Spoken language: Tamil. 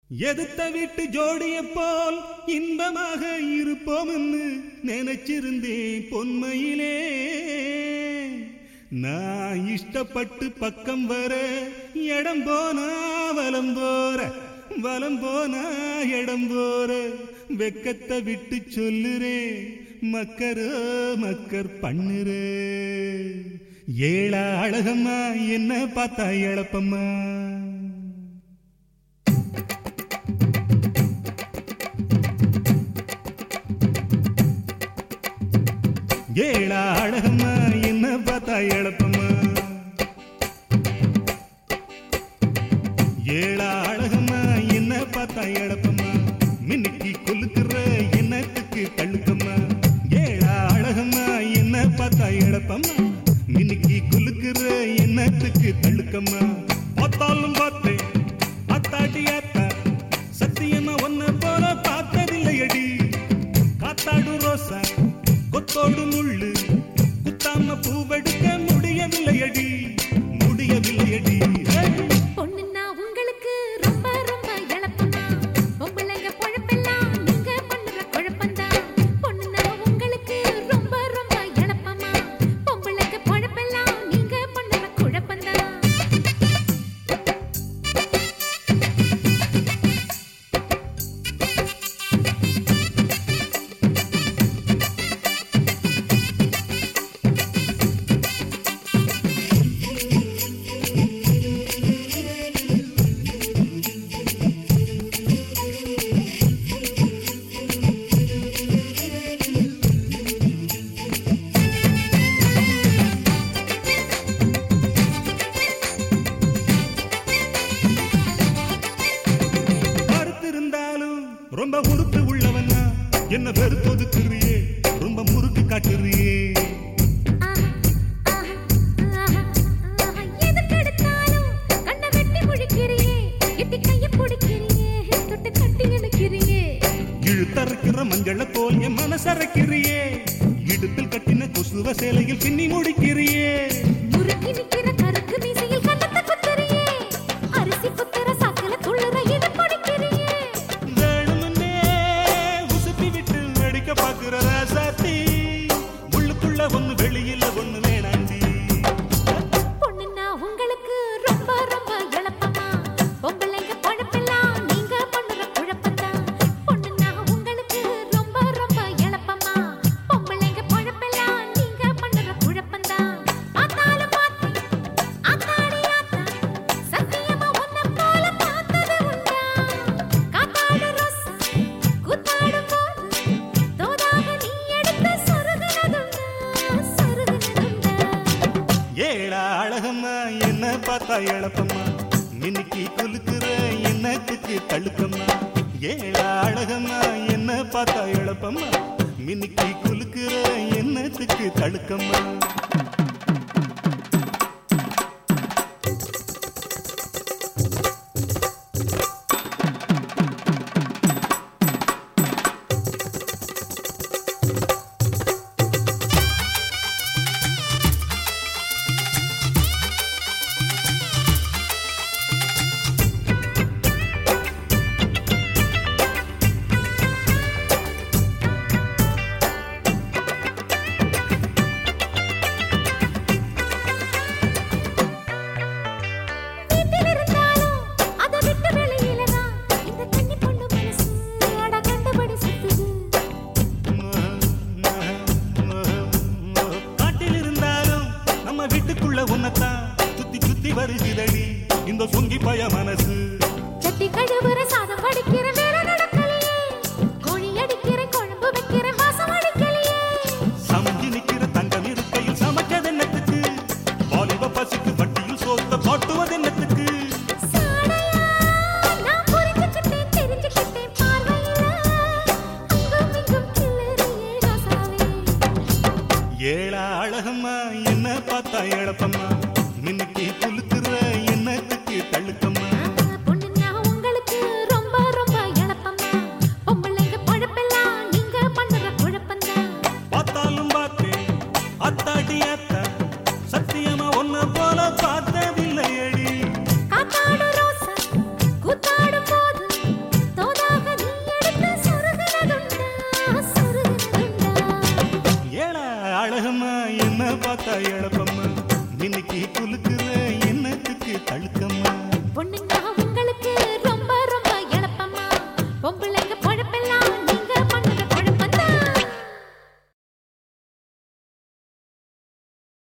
எதுத்த வீட்டு ஜோடிய போல் இன்பமாக இருப்போம்னு நினைச்சிருந்தேன் பொன்மையிலே நான் இஷ்டப்பட்டு பக்கம் வர இடம் போனா வலம் போற வலம் போனா இடம் போற வெக்கத்தை விட்டு சொல்லுறே மக்கரோ மக்கர் பண்ணுறே ஏழா அழகம்மா என்ன பார்த்தா இழப்பம்மா ஏழா அழகம்மா என்ன பார்த்தா இழப்பம்மா ஏழா அழகம்மா என்ன பார்த்தா இழப்பம்மா மின்னுக்கு கொலுக்குற என்னத்துக்கு தள்ளுக்கம்மா ஏழா அழகம்மா என்ன பார்த்தா இழப்பம்மா மின்னுக்கு கொலுக்குற என்னத்துக்கு தள்ளுக்கம்மா பார்த்தாலும் பார்த்தேன் அத்தாட்டி அத்தா சத்தியமா ஒன்ன போல பார்த்ததில்லையடி காத்தாடு ரோசா கொத்தோடு முள்ளு குத்தாம பூவெடுக்க முடியவில்லையடி முடியவில்லையடி ஹே! பொண்ணுன்னா உங்களுக்கு ரொம்ப ரொம்ப இழப்பமா பொம்பளைங்க பொழப்பெல்லாம் நீங்க பண்ணுற குழப்பந்தான் பொண்ணுன்னா உங்களுக்கு ரொம்ப ரொம்ப இழப்பமா பொம்பளைங்க பொழப்பெல்லாம் நீங்க பண்ணுற குழப்பந்தான் பார்த்திருந்தாலும் ரொம்ப உறுப்பு உள்ளவனா என்ன வெறுத்து ஒதுக்குறியே ரொம்ப முறுக்கு காட்டுறியே ஆஹா, ஆஹா, ஆஹா, ஆஹா. எதுக்கெடுத்தாலும் கண்ணை வெட்டி முழிக்கிறியே, எட்டி கையை பிடிக்கிறியே, தொட்டு கட்டி இழுக்கிறியே. இழுத்தரைக்கிற மஞ்சள போல் என் மனசரைக்கிறியே இடுப்பில் கட்டின கொசுவ சேலையில் பின்னி முடிக்கிறியே முறுக்கி நிக்கிற கருக்கு மீசையில் கன்னத்தை குத்துறியே. அரிசி குத்துற சாக்குல துள்ளுற இதை பிடிக்கிறியே. வேணுமுன்னே உசுப்பி விட்டு வெடிக்க பாக்குற ராசாத்தி உள்ளுக்குள்ள ஒண்ணு வெளியில ஒண்ணு வேணாண்டி பொண்ணுன்னா உங்களுக்கு ரொம்ப ரொம்ப இளப்பமா. பொம்பளைங்க பொழப்பெல்லாம் நீங்க பண்ணுற குழப்பந்தான். பொண்ணுன்னா உங்களுக்கு ரொம்ப ரொம்ப இளப்பமா. பொம்பளைங்க பொழப்பெல்லாம் நீங்க பண்ணுற குழப்பந்தான். பார்த்தாலும் பார்த்தேன், ஆத்தாடி ஆத்தா, சத்தியமா உன்னை போல பார்த்தது உண்டா? காத்தாடு ரோசா, கூத்தாடும் போது, தோதாக நீ எடுத்து சொருகுனதுண்டா, சொருகுனதுண்டா. ஏழா அழகம்மா என்ன பார்த்தா இழப்பம்மா மின்னிக்கு குலுக்குற என்னத்துக்கு தழுக்கம்மா ஏழா அழகம்மா என்ன பார்த்தா இழப்பம்மா மின்னிக்கு குலுக்குற என்னத்துக்கு தழுக்கம்மா வீட்டில் இருந்தாலும் அதை விட்டு வெளியில தான் இந்த கன்னி பொண்ணு மனசு அட கண்டபடி சுத்துது காட்டில் இருந்தாலும் நம்ம வீட்டுக்குள்ள உன்னத்தான் சுத்தி சுத்தி வருகிறடி இந்த சொங்கி பய மனசு சட்டி கழுவுற சாதம் வடிக்கிற வேலை நடக்கலையே கோழி அடிக்கிற குழம்பு வைக்கிற வாசம் அடிக்கலையே சமைஞ்சு நிக்கிற தங்கம் இருக்கையில் சமைச்சது என்னத்துக்கு வாலிப பசிக்கு வட்டியில் சோத்த பாட்டுவது என்னத்துக்கு சாடையா நான் புரிஞ்சுக்கிட்டேன் தெரிஞ்சுக்கிட்டேன் பார்வையில அங்கும் இங்கும் கிளறியே ராசாவே ஏழா அழகம்மா என்ன பார்த்தா இழப்பம்மா மின்னுக்கு குலுக்குற என்னத்துக்கு தள்ளுக்கம்மா பொண்ணுன்னா உங்களுக்கு ரொம்ப ரொம்ப இழப்பமா பொம்பளைங்க பொழப்பெல்லாம் நீங்க பண்ணுற குழப்பந்தான் பார்த்தாலும் பார்த்தேன் அத்தாடி அத்தா சத்தியமா ஒன்ன போல பார்த்ததில்லையடி காத்தாடு ரோசா கூத்தாடும் போது பார்த்தா இழப்பம்மா மின்னுக்கு குலுக்க